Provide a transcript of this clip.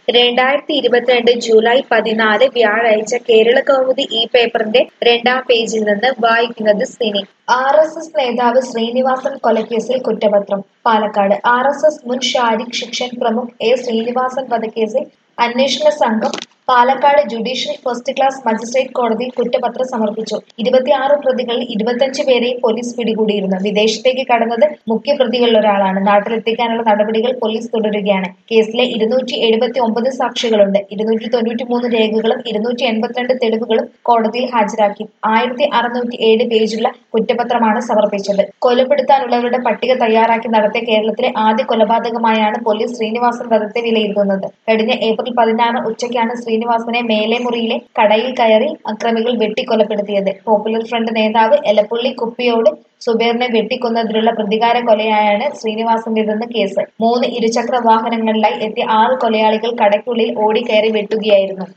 രണ്ടായിരത്തി ഇരുപത്തിരണ്ട് ജൂലൈ പതിനാല് വ്യാഴാഴ്ച കേരള കൗമുദി ഈ പേപ്പറിന്റെ രണ്ടാം പേജിൽ നിന്ന് വായിക്കുന്നത് സിനി ആർ എസ് എസ് നേതാവ് ശ്രീനിവാസൻ കൊലക്കേസിൽ കുറ്റപത്രം പാലക്കാട് ആർ എസ് എസ് മുൻ ഷാരിഖ് ശിക്ഷൻ പ്രമുഖ് എ ശ്രീനിവാസൻ വധക്കേസിൽ അന്വേഷണ സംഘം Palakkad judicial first class magistrate കോടതിയിൽ കുറ്റപത്രം സമർപ്പിച്ചു ഇരുപത്തിയാറ് പ്രതികളിൽ ഇരുപത്തിയഞ്ച് പേരെയും പോലീസ് പിടികൂടിയിരുന്നു വിദേശത്തേക്ക് കടന്നത് മുഖ്യപ്രതികളിലൊരാളാണ് നാട്ടിലെത്തിക്കാനുള്ള നടപടികൾ പോലീസ് തുടരുകയാണ് കേസിലെ ഇരുന്നൂറ്റി എഴുപത്തി ഒമ്പത് സാക്ഷികളുണ്ട് ഇരുന്നൂറ്റി തൊണ്ണൂറ്റി മൂന്ന് രേഖകളും ഇരുന്നൂറ്റി എൺപത്തിരണ്ട് തെളിവുകളും കോടതിയിൽ ഹാജരാക്കി ആയിരത്തി അറുന്നൂറ്റി ഏഴ് പേജുള്ള കുറ്റപത്രമാണ് സമർപ്പിച്ചത് കൊലപ്പെടുത്താനുള്ളവരുടെ പട്ടിക തയ്യാറാക്കി നടത്തിയ കേരളത്തിലെ ആദ്യ കൊലപാതകമായാണ് പോലീസ് ശ്രീനിവാസൻ വധത്തെ വിലയിരുത്തുന്നത് കഴിഞ്ഞ ഏപ്രിൽ പതിനാറ് ഉച്ചയ്ക്കാണ് ശ്രീനിവാസനെ മേലെ മുറിയിലെ കടയിൽ കയറി അക്രമികൾ വെട്ടിക്കൊലപ്പെടുത്തിയത് പോപ്പുലർ ഫ്രണ്ട് നേതാവ് എലപ്പുള്ളി കുപ്പിയോട് സുബേറിനെ വെട്ടിക്കൊന്നതിനുള്ള പ്രതികാര കൊലയായാണ് ശ്രീനിവാസന്റേതെന്ന് കേസ് മൂന്ന് ഇരുചക്ര വാഹനങ്ങളിലായി എത്തിയ ആറ് കൊലയാളികൾ കടയ്ക്കുള്ളിൽ ഓടിക്കയറി വെട്ടുകയായിരുന്നു